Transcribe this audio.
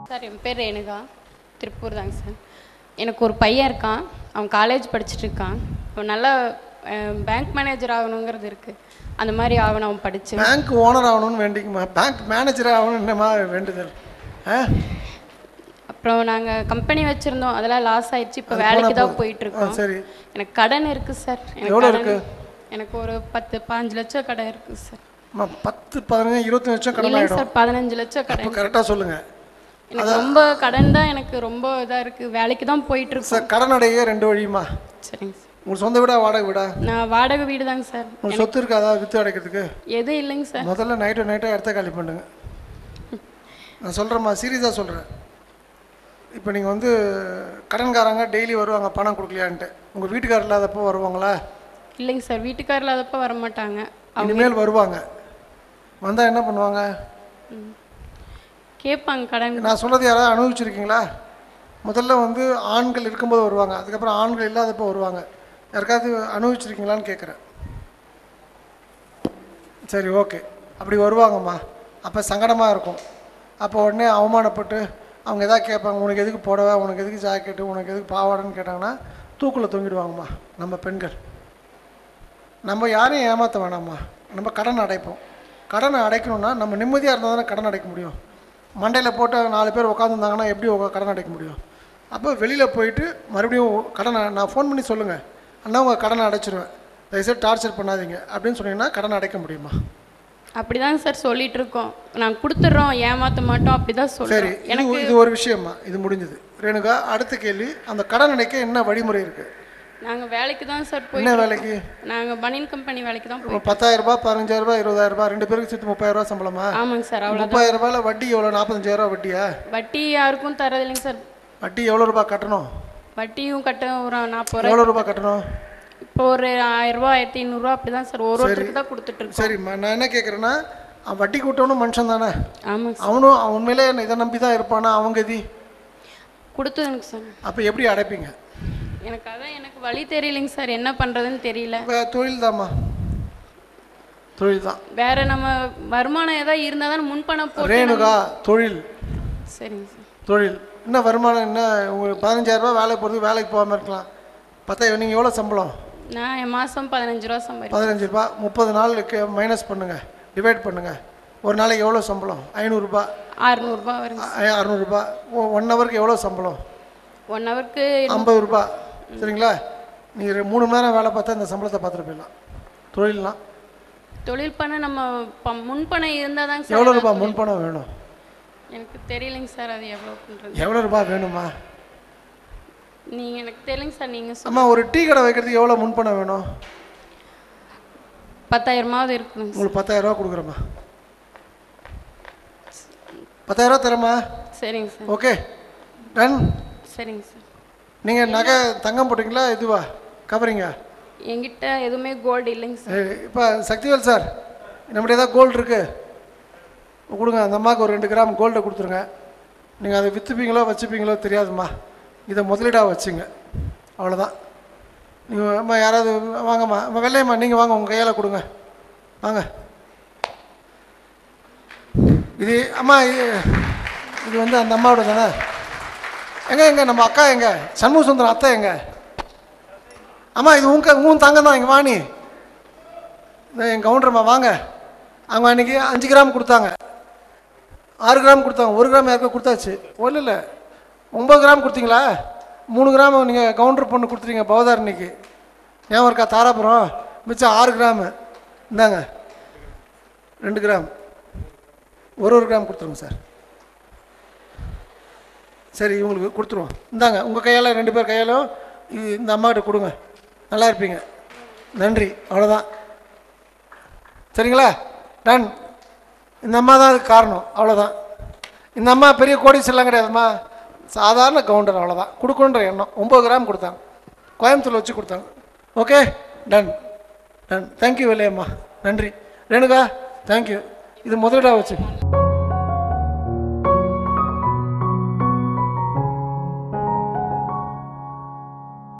Sir என் பேர் ரேணுகா திருப்பூர் தாங்க sir எனக்கு ஒரு பையன் இருக்கான் அவன் காலேஜ் படிச்சுட்டு இருக்கான் அவன் நல்லா பேங்க் மேனேஜர் ஆகணுங்கிறது இருக்குது அந்த மாதிரி ஆகணும் அவன் படித்து பேங்க் ஓனர் ஆகணும்னு வேண்டிக்குமா பேங்க் மேனேஜர் ஆகணும்னு என்னமா வேண்டுதல் ஆ அப்புறம் நாங்கள் கம்பெனி வச்சுருந்தோம் அதெல்லாம் லாஸ் ஆயிடுச்சு இப்போ அது வேலைக்கு போனா தான் போ- போயிட்டு ஆ, இருக்கோம் சரி எனக்கு கடன் இருக்குது சார் எனக்கு எவ்வளோ கடன் இருக்கு? எனக்கு ஒரு பத்து பாஞ்சு லட்சம் கடன் இருக்குது சார் அம்மா பத்து பதினஞ்சு இருபத்தஞ்சு லட்சம் கடன் இல்லைங்க ஆகிடும் சார் பதினஞ்சு லட்சம் அப்போ கடன் கரெக்டாக சொல்லுங்கள் எனக்கு ரொம்ப கடன் தான் எனக்கு ரொம்ப இதாக இருக்குது வேலைக்கு தான் போயிட்டு இருக்கோம் சார் கடன் அடைய ரெண்டு வழியுமா சரிங்க சார் உங்களுக்கு சொந்த வீடா வாடகை வீடா நான் வாடகை வீடு தாங்க சார் உங்களுக்கு சொத்து இருக்காதா வித்து அடைக்கிறதுக்கு எதுவும் இல்லைங்க சார் முதல்ல நைட்டு நைட்டாக இடத்த காலி பண்ணுங்க நான் சொல்கிறேம்மா சீரியஸாக சொல்கிறேன் இப்போ நீங்கள் வந்து கடன்காரங்க டெய்லி வருவாங்க பணம் கொடுக்கலையான்ட்டு உங்கள் வீட்டுக்காரர் இல்லாதப்போ வருவாங்களா இல்லைங்க சார் வீட்டுக்காரர் இல்லாதப்ப வர மாட்டாங்க அவங்க இனிமேல் வருவாங்க வந்தால் என்ன பண்ணுவாங்க கேட்பாங்க கடன் நான் சொல்கிறது யாராவது அனுபவிச்சிருக்கீங்களா முதல்ல வந்து ஆண்கள் இருக்கும்போது வருவாங்க அதுக்கப்புறம் ஆண்கள் இல்லாதப்போ வருவாங்க யாருக்காவது அனுபவிச்சிருக்கீங்களான்னு கேட்குறேன் சரி ஓகே அப்படி வருவாங்கம்மா அப்போ சங்கடமாக இருக்கும் அப்போ உடனே அவமானப்பட்டு அவங்க எதாவது கேட்பாங்க உனக்கு எதுக்கு புடவை உனக்கு எதுக்கு ஜாக்கெட்டு உனக்கு எதுக்கு பாவாடைன்னு கேட்டாங்கன்னா தூக்கில் தொங்கிடுவாங்கம்மா நம்ம பெண்கள் நம்ம யாரையும் ஏமாற்ற வேணாம்மா நம்ம கடன் அடைப்போம் கடனை அடைக்கணும்னா நம்ம நிம்மதியாக இருந்தால் தானே கடன் அடைக்க முடியும் மண்டையில் போட்டு நாலு பேர் உட்காந்துருந்தாங்கன்னா எப்படி உங்க கடன் அடைக்க முடியும் அப்போ வெளியில் போயிட்டு மறுபடியும் கடனை நான் ஃபோன் பண்ணி சொல்லுங்கள் அண்ணா உங்கள் கடனை அடைச்சிருவேன் தயவுசெய்து டார்ச்சர் பண்ணாதீங்க அப்படின்னு சொன்னீங்கன்னா கடன் அடைக்க முடியுமா அப்படிதாங்க சார் சொல்லிட்டு இருக்கோம் நாங்கள் கொடுத்துட்றோம் ஏமாற்ற மாட்டோம் அப்படிதான் சரி சொல்றோம் இது எனக்கு இது ஒரு விஷயமா இது முடிஞ்சது ரேணுகா அடுத்த கேள்வி அந்த கடன் அடைக்க என்ன வழிமுறை இருக்குது நாங்கள் வேலைக்கு தான் சார் என்ன போய் வேலைக்கு நாங்கள் பனியன் கம்பெனி வேலைக்கு தான் இப்போ போய் பத்தாயிரம் ரூபாய் பதினஞ்சாயிரம் ரூபாய் இருபதாயிரம் ரூபாய் ரெண்டு பேருக்கு சேர்த்து முப்பதாயிரம் ரூபாய் சம்பளமா ஆமாங்க சார் அவ்வளோ முப்பதாயிரம் ரூபாயில் வட்டி எவ்வளோ நாற்பத்தஞ்சாயிரம் ரூபாய் வட்டியா வட்டி யாருக்கும் தரதில்லைங்க சார் வட்டி எவ்வளோ ரூபாய் கட்டணும் வட்டியும் கட்ட ஒரு நாற்பது ரூபாய் எவ்வளோ ரூபாய் கட்டணும் இப்போ ஒரு ஆயிரம் ரூபாய் ஆயிரத்தி ஐநூறுரூவா அப்படி தான் சார் ஒரு ஒருத்தருக்கு தான் கொடுத்துட்டு இருக்கோம் சரிம்மா நான் என்ன கேட்குறேன்னா அவன் வட்டி கூட்டவனும் மனுஷன் தானே ஆமாங்க சார் அவனும் அவன் உண்மையிலே என்ன இதை நம்பி தான் இருப்பானா அவங்க எதி கொடுத்ததுங்க சார் அப்போ எப்படி அடைப்பீங்க எனக்கு அதான் எனக்கு வழி தெரியலைங்க சார் என்ன பண்ணுறதுன்னு தெரியல இப்போ தொழில் தாம்மா தொழில் தான் வேற நம்ம வருமானம் ஏதாவது இருந்தால் தான் முன்பணம் போட்டு ரேணுகா தொழில் சரிங்க சார் தொழில் என்ன வருமானம் என்ன உங்களுக்கு பதினஞ்சாயிரம் ரூபாய் வேலைக்கு போகிறதுக்கு வேலைக்கு போகாமல் இருக்கலாம் பத்தாயிரம் நீங்கள் எவ்வளோ சம்பளம் நான் என் மாதம் பதினஞ்சு ரூபா சம்பாதிக்கிறேன் பதினஞ்சு ரூபாய் முப்பது நாளுக்கு மைனஸ் பண்ணுங்கள் டிவைட் பண்ணுங்கள் ஒரு நாளைக்கு எவ்வளோ சம்பளம் ஐநூறுரூபா அறுநூறுபா வருங்க அறநூறுபா ஒன் ஹவருக்கு எவ்வளோ சம்பளம் ஒன் ஹவருக்கு ஐம்பது ரூபா சரிங்களா நீங்கள் மூணு மணி நேரம் வேலை பார்த்தா இந்த சம்பளத்தை பார்த்துட்டு போயிடலாம் தொழில்லாம் தொழில் பண்ண நம்ம ப- முன்பணம் இருந்தால் தாங்க எவ்வளோ சார் ரூபாய் முன்பணம் வேணும் எனக்கு தெரியலைங்க சார் அது எவ்வளோ பண்ணுறது எவ்வளோ ரூபாய் வேணுமா நீங்கள் எனக்கு தெரியலைங்க சார் நீங்கள் அம்மா ஒரு டீ கடை வைக்கிறதுக்கு எவ்வளோ முன்பணம் வேணும் பத்தாயிரமாவது இருக்குதுங்க சார் உங்களுக்கு பத்தாயிரரூபா கொடுக்குறேம்மா பத்தாயிரரூபா தரேம்மா சரிங்க சார் ஓகே டன் சரிங்க சார் நீங்கள் நகை தங்கம் போட்டிங்களா இதுவா கவரிங்க என்கிட்ட எதுவுமே கோல்டு இல்லைங்க சார் இப்போ சக்திவேல் சார் நம்மகிட்ட ஏதாவது கோல்டு இருக்கு கொடுங்க அந்த அம்மாவுக்கு ஒரு ரெண்டு கிராம் கோல்டை கொடுத்துருங்க நீங்கள் அதை விற்றுப்பீங்களோ வச்சுப்பீங்களோ தெரியாதும்மா இதை முதலீடாக வச்சுங்க அவ்வளோதான் நீங்கள் அம்மா யாராவது வாங்கம்மா அம்மா வெள்ளையம்மா நீங்கள் வாங்க உங்கள் கையால் கொடுங்க வாங்க இது அம்மா இது இது வந்து அந்த அம்மாவோட தானே எங்க எங்க நம்ம அக்கா எங்க சண்முக சுந்தரம் அத்தை எங்க அம்மா இது உங்க உன் தங்கம் தான் இங்கே வாணி இந்த என் கவுண்டர்மா வாங்க அவங்க அன்றைக்கி அஞ்சு கிராம் கொடுத்தாங்க ஆறு கிராம் கொடுத்தாங்க ஒரு கிராம் யாருக்கோ கொடுத்தாச்சு ஒன்றும் இல்லை ஒம்பது கிராம் கொடுத்தீங்களா மூணு கிராம் நீங்கள் கவுண்டர் பொண்ணு கொடுத்துட்டீங்க பவதார் இன்னைக்கு ஏன் இருக்கா தாராபுரம் மிச்சம் ஆறு கிராமு இந்தாங்க ரெண்டு கிராம் ஒரு ஒரு கிராம் கொடுத்துருங்க சார் சரி இவங்களுக்கு கொடுத்துருவோம் இந்தாங்க உங்கள் கையால் ரெண்டு பேர் கையாலும் இது இந்த அம்மாகிட்ட கொடுங்க நல்லா இருப்பீங்க நன்றி அவ்வளோதான் சரிங்களா டன் இந்த அம்மா தான் அதுக்கு காரணம் அவ்வளோதான் இந்த அம்மா பெரிய கோடீஸ்வரலாம் கிடையாதும்மா சாதாரண கவுண்டர் அவ்வளோதான் கொடுக்கணுன்ற எண்ணம் ஒம்பது கிராம் கொடுத்தாங்க கோயம்புத்தூர் வச்சு கொடுத்தாங்க okay done done thank you Vellaiyamma நன்றி ரேணுகா தேங்க்யூ இது முதலீடாக வச்சு